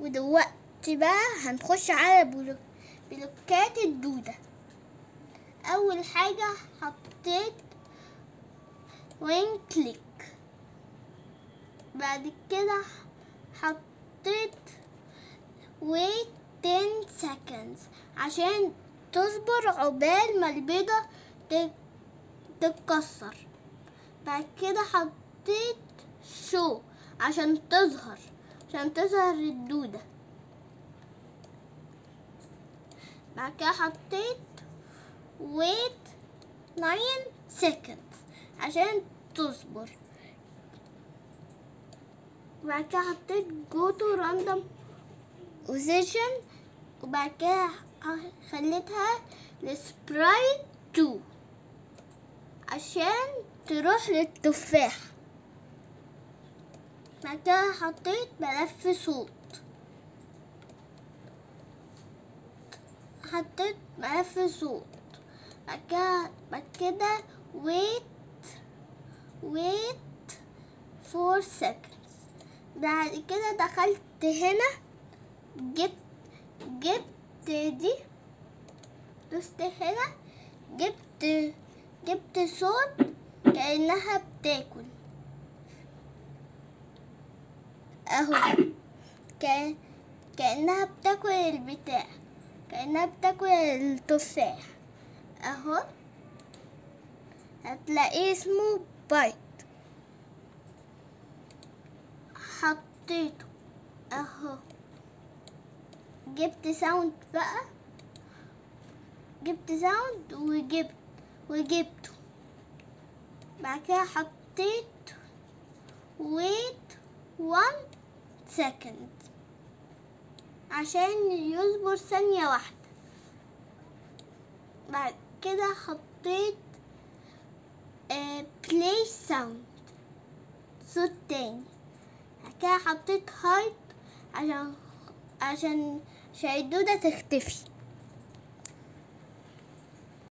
ودلوقتي بقى هنخش على بلوك بلوكات الدودة أول حاجة حطيت وين كليك بعد كده حطيت wait 10 seconds عشان تصبر عقبال ما البيضة تت- تتكسر بعد كده حطيت شو عشان تظهر عشان تظهر الدودة بعد كده حطيت wait 9 seconds عشان تصبر بعد كده حطيت go to random position وبعد كده خليتها لسبرايت 2 عشان تروح للتفاح بعد كده حطيت ملف صوت حطيت ملف صوت بعد كده بعد كده wait wait 4 seconds بعد كده دخلت هنا جبت جبت دي دوست هنا جبت جبت صوت كأنها بتاكل اهو كأن كأنها بتاكل البتاع كأنها بتاكل التفاح اهو هتلاقيه اسمه بايت حطيته اهو جبت ساوند بقى جبت ساوند وجبت وجبته بعد كده حطيت wait one second عشان يصبر ثانية واحدة بعد كده حطيت آه play sound صوت تاني بعد كده حطيت هايت عشان عشان عشان الدودة تختفي